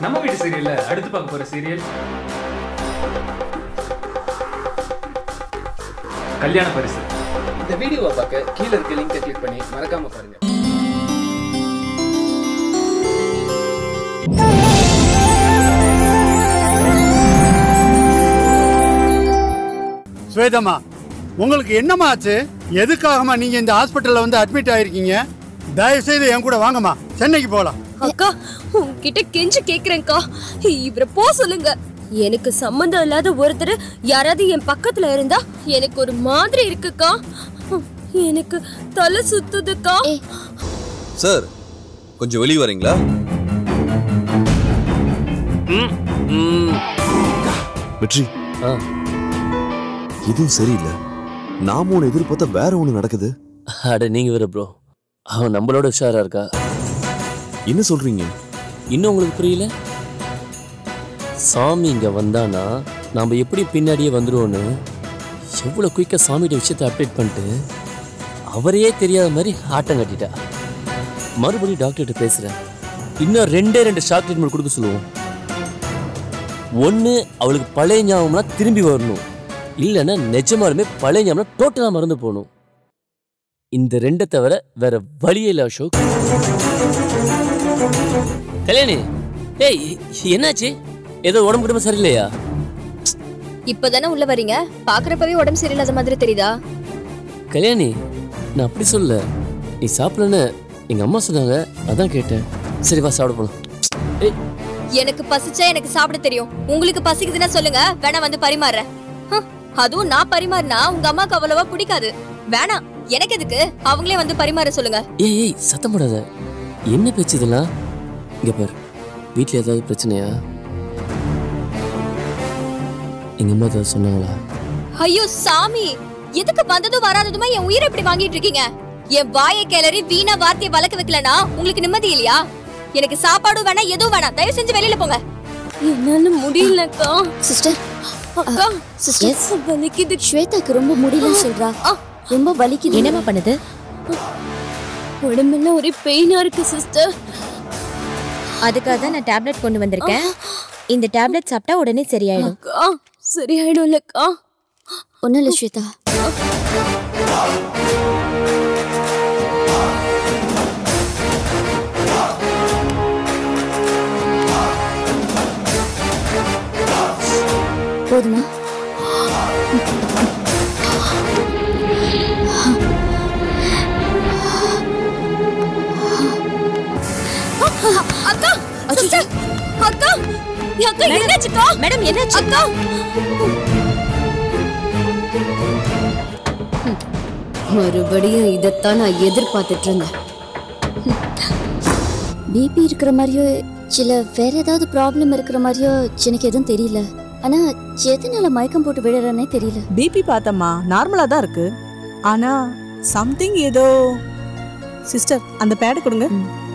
நம்ம வீட்டு சீரியல்ல அடுத்து பார்க்க போற சீரியல் கல்யாண பரிசு இந்த வீடியோவை பார்க்க கீழே இருக்க லிங்கை கிளிக் பண்ணி மறக்காம பாருங்க ஸ்வேதம்மா உங்களுக்கு என்னம்மா ஆச்சு எதுக்காகம்மா நீங்க இந்த ஹாஸ்பிட்டல்ல வந்து அட்மிட் ஆயிருக்கீங்க தயவு செய்து என் கூட வாங்கம்மா சென்னைக்கு போகலாம் அக்கா உன்கிட்ட கெஞ்சு கேக்குறேன்க்கா இவரை போ சொல்லுங்க எனக்கு சம்மந்தம் இல்லாத ஒருத்தர் யாராவது என் பக்கத்துல இருந்தா எனக்கு ஒரு மாதிரி இருக்குக்கா எனக்கு தலை சுத்துதுக்கா சார் கொஞ்சம் வெளியே வரீங்களா வெற்றி இதுவும் சரியில்லை நாம ஒன்று எதிர்பார்த்தா வேற ஒன்று நடக்குது அட நீங்க வேற ப்ரோ அவன் நம்மளோட உஷாரா இருக்கா என்ன சொல்றீங்க இன்னும் உங்களுக்கு புரியல சாமி இங்க வந்தானா நாம எப்படி பின்னாடியே வந்துருவோன்னு எவ்வளவு குயிக்கா சாமியோட விஷயத்தை அப்டேட் பண்ணிட்டு அவரையே தெரியாத மாதிரி ஆட்டம் கட்டிட்டா மறுபடியும் டாக்டர்கிட்ட பேசுறேன் இன்னும் ரெண்டே ரெண்டு ஷாக் ட்ரீட்மெண்ட் கொடுக்க சொல்லுவோம் ஒன்று அவளுக்கு பழைய ஞாபகம்னா திரும்பி வரணும் இல்லைன்னா நிஜமாலுமே பழைய ஞாபகம் டோட்டலாக மறந்து போகணும் இந்த ரெண்டை தவிர வேற வழியே இல்லை அசோக் கல்யாணி ஏய் என்னாச்சு ஏதோ உடம்பு குடும்பம் சரியில்லையா இப்பதானே உள்ள வரீங்க பாக்குறப்பவே உடம்பு சரியில்லாத மாதிரி தெரியுதா கல்யாணி நான் அப்படி சொல்ல நீ சாப்பிடலன்னு எங்க அம்மா சொன்னாங்க அதான் கேட்டேன் சரி வா சாப்பிட போலாம் ஏய் எனக்கு பசிச்சா எனக்கு சாப்பிட தெரியும் உங்களுக்கு பசிக்குதுன்னா சொல்லுங்க வேணா வந்து பரிமாறுறேன் ஹம், அதுவும் நான் பரிமாறினா உங்க அம்மாக்கு அவ்வளவா பிடிக்காது வேணாம் எனக்கு எதுக்கு அவங்களே வந்து பரிமாற சொல்லுங்க ஏய் ஏய் சத்தம் போடாத என்ன பேச்சு இதெல்லாம் இங்க பாரு வீட்ல ஏதாவது பிரச்சனையா எங்க அம்மா ஏதாவது சொன்னாங்களா ஐயோ சாமி எதுக்கு வந்ததும் வராததுமா என் உயிரை இப்படி வாங்கிட்டு இருக்கீங்க என் வாயை கிளறி வீணா வார்த்தையை வளர்க்க வைக்கலனா உங்களுக்கு நிம்மதி இல்லையா எனக்கு சாப்பாடும் வேணாம் எதுவும் வேணாம் தயவு செஞ்சு வெளியில போங்க என்னால முடியலக்கா சிஸ்டர் அக்கா சிஸ்டர் வலிக்குது ஸ்வேதாக்கு ரொம்ப முடியலன்னு சொல்றா ரொம்ப வலிக்குது என்னமா பண்ணுது உடம்பெல்லாம் ஒரே பெயினா இருக்கு சிஸ்டர் அதுக்காக தான் நான் டேப்லெட் கொண்டு வந்திருக்கேன் இந்த டேப்லெட் சாப்பிட்டா உடனே சரியாயிடும் அக்கா சரியாயிடும்லக்கா ஒன்னும் இல்ல ஸ்வேதா போதுமா அக்கா சிஸ்டர் அக்கா அக்கா என்னாச்சுக்கா மேடம் என்னாச்சு அக்கா மறுபடியும் இதைத்தான் நான் எதிர்பார்த்துட்டு இருந்தேன் பிபி இருக்கிற மாதிரியோ சில வேற ஏதாவது ப்ராப்ளம் இருக்கிற மாதிரியோ எனக்கு எதுவும் தெரியல ஆனா எதனால மயக்கம் போட்டு விழுறேனே தெரியல பிபி பார்த்தம்மா நார்மலா தான் இருக்கு ஆனா சம்திங் ஏதோ சிஸ்டர் அந்த பேடு கொடுங்க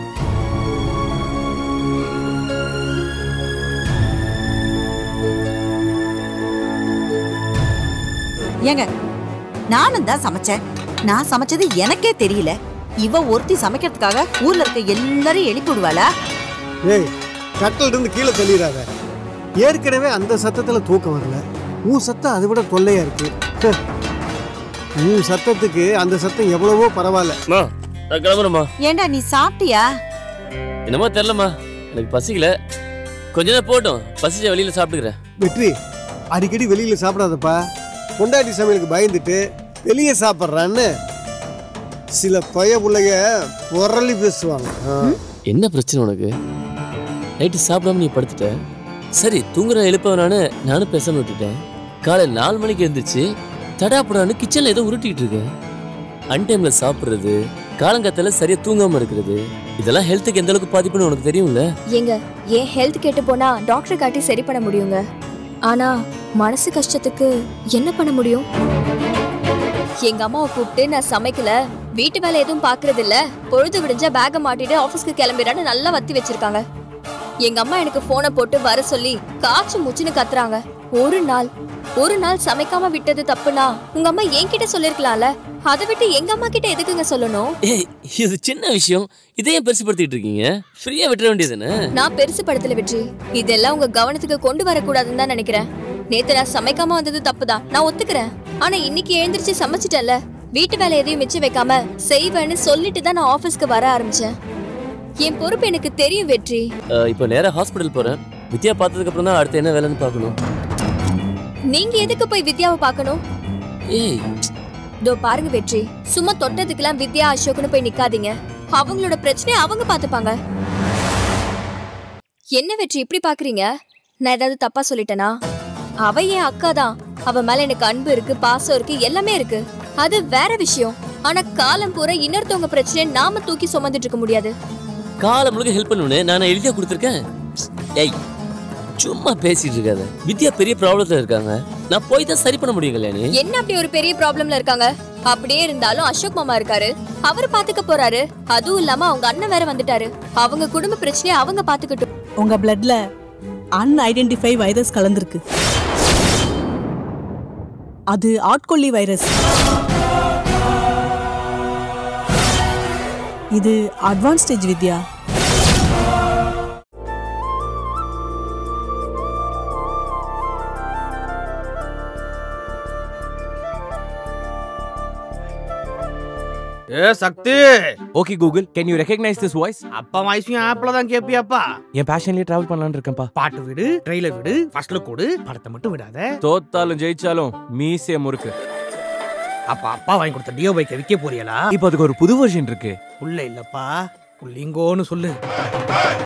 ஏங்க நானும் தான் சமைச்சேன் நான் சமைச்சது எனக்கே தெரியல இவ ஒருத்தி சமைக்கிறதுக்காக ஊர்ல இருக்க எல்லாரையும் எழுப்பி விடுவாளா ஏய் கட்டில் இருந்து கீழே தள்ளிடாத ஏற்கனவே அந்த சத்தத்துல தூக்கம் வரல உன் சத்தம் அதை விட தொல்லையா இருக்கு ஹ. உன் சத்தத்துக்கு அந்த சத்தம் எவ்வளவோ பரவாயில்ல அம்மா நான் கிளம்புறேம்மா ஏண்டா நீ சாப்பிட்டியா என்னமோ தெரிலம்மா எனக்கு பசிக்கல கொஞ்ச நேரம் போட்டும் பசிச்ச வெளியில சாப்பிட்டுக்கிறேன் வெற்றி அடிக்கடி வெளியில சாப்பிடாதப்பா பொண்டாட்டி சமையலுக்கு பயந்துட்டு வெளியே சாப்பிட்றான்னு சில பய பிள்ளைங்க புரளி பேசுவாங்க ஆ. என்ன பிரச்சனை உனக்கு நைட்டு சாப்பிடாம நீ படுத்துட்ட சரி தூங்குற எழுப்ப வேணான்னு நானும் பேசாம விட்டுட்டேன் காலையில் நாலு மணிக்கு எழுந்துச்சு தடாப்புடான்னு கிச்சன்ல ஏதோ உருட்டிட்டு இருக்கேன் அன்டைம்ல சாப்பிடுறது காலங்காத்தால சரியா தூங்காம இருக்கிறது இதெல்லாம் ஹெல்த்துக்கு எந்த அளவுக்கு பாதிப்புன்னு உனக்கு தெரியும்ல ஏங்க ஏன் ஹெல்த் கெட்டு போனா டாக்டர் காட்டி சரி பண்ண முடியுங்க ஆனா மனசு கஷ்டத்துக்கு என்ன பண்ண முடியும் எங்க அம்மாவை கூப்பிட்டு நான் சமைக்கல வீட்டு வேலை எதுவும் பாக்குறது இல்ல பொழுது விடிஞ்சா பேக மாட்டிட்டு ஆபீஸ்க்கு கிளம்பிடான்னு நல்லா வத்தி வச்சிருக்காங்க எங்க அம்மா எனக்கு போனை போட்டு வர சொல்லி காய்ச்சி முச்சுன்னு கத்துறாங்க ஒரு நாள் ஒரு நாள் சமைக்காம விட்டது தப்புனா உங்க அம்மா என்கிட்ட சொல்லிருக்கலாம்ல அதை விட்டு எங்க அம்மா கிட்ட எதுக்குங்க சொல்லணும் ஏய் இது சின்ன விஷயம் இதை ஏன் பெருசுப்படுத்திட்டு இருக்கீங்க ஃப்ரீயா விட்டுற வேண்டியதுதானே நான் பெருசு படுத்தல வெற்றி இதெல்லாம் உங்க கவனத்துக்கு கொண்டு வரக்கூடாதுன்னு தான் நினைக்கிறேன் நேத்து நான் சமைக்காம வந்தது தப்புதான் நான் ஒத்துக்கிறேன் ஆனா இன்னைக்கு எழுந்திருச்சு சமைச்சிட்டேன்ல வீட்டு வேலை எதையும் மிச்சம் வைக்காம செய்வேன்னு சொல்லிட்டு தான் நான் ஆபீஸ்க்கு வர ஆரம்பிச்சேன் என் பொறுப்பு எனக்கு தெரியும் வெற்றி அஹ், இப்போ நேரா ஹாஸ்பிட்டல் போறேன் வித்யா பார்த்ததுக்கு அப்புறம் தான் அடுத்து என்ன வேலைன்னு பார்க்கணும் நீங்க எதுக்கு போய் வித்யாவை பார்க்கணும் ஏய் இதோ பாருங்க வெற்றி சும்மா தொட்டதுக்கெல்லாம் வித்யா அசோக்னு போய் நிக்காதீங்க அவங்களோட பிரச்சனையை அவங்க பாத்துப்பாங்க என்ன வெற்றி இப்படி பாக்குறீங்க நான் ஏதாவது தப்பா சொல்லிட்டேனா அவ என் அக்கா தான் அவ மேல எனக்கு அன்பு இருக்கு பாசம் இருக்கு எல்லாமே இருக்கு அது வேற விஷயம் ஆனா காலம் பூரா இன்னொருத்தவங்க பிரச்சனையை நாம தூக்கி சுமந்துட்டு இருக்க முடியாது காலை முழுக்க ஹெல்ப் பண்ணுவேன்னு நான் எழுதியா கொடுத்துருக்கேன் ஏய் சும்மா பேசிட்டு இருக்காத வித்யா பெரிய ப்ராப்ளத்துல இருக்காங்க நான் போய் தான் சரி பண்ண முடியும் கல்யாணி என்ன அப்படி ஒரு பெரிய ப்ராப்ளம்ல இருக்காங்க அப்படியே இருந்தாலும் அசோக் மாமா இருக்காரு அவர் பாத்துக்க போறாரு அதுவும் இல்லாம அவங்க அண்ணன் வேற வந்துட்டாரு அவங்க குடும்ப பிரச்சனையை அவங்க பாத்துக்கட்டும் உங்க பிளட்ல அன்ஐடென்டிஃபை வைரஸ் கலந்திருக்கு அது ஆட்கொல்லி வைரஸ் இது அட்வான்ஸ் ஸ்டேஜ் வித்யா ஏ Shakti okay Google can you recognise this voice அப்பா வாய்ஸையும் ஆப்ல தான் கேப்பியாப்பா என் பேஷன்லயே டிராவல் பண்ணலாம்னு இருக்கேன்ப்பா பாட்டு விடு ட்ரெயிலர் விடு ஃபர்ஸ்ட்ல கொடு படத்தை மட்டும் விடாத தோத்தாலும் ஜெயிச்சாலும் மீசே முறுக்கு அப்ப அப்பா வாங்கி கொடுத்த டியோ பைக்கை விற்க போறியலா இப்போ அதுக்கு ஒரு புது வெர்ஷன் இருக்கு உள்ள இல்லப்பா உள்ளிங்கோன்னு சொல்லு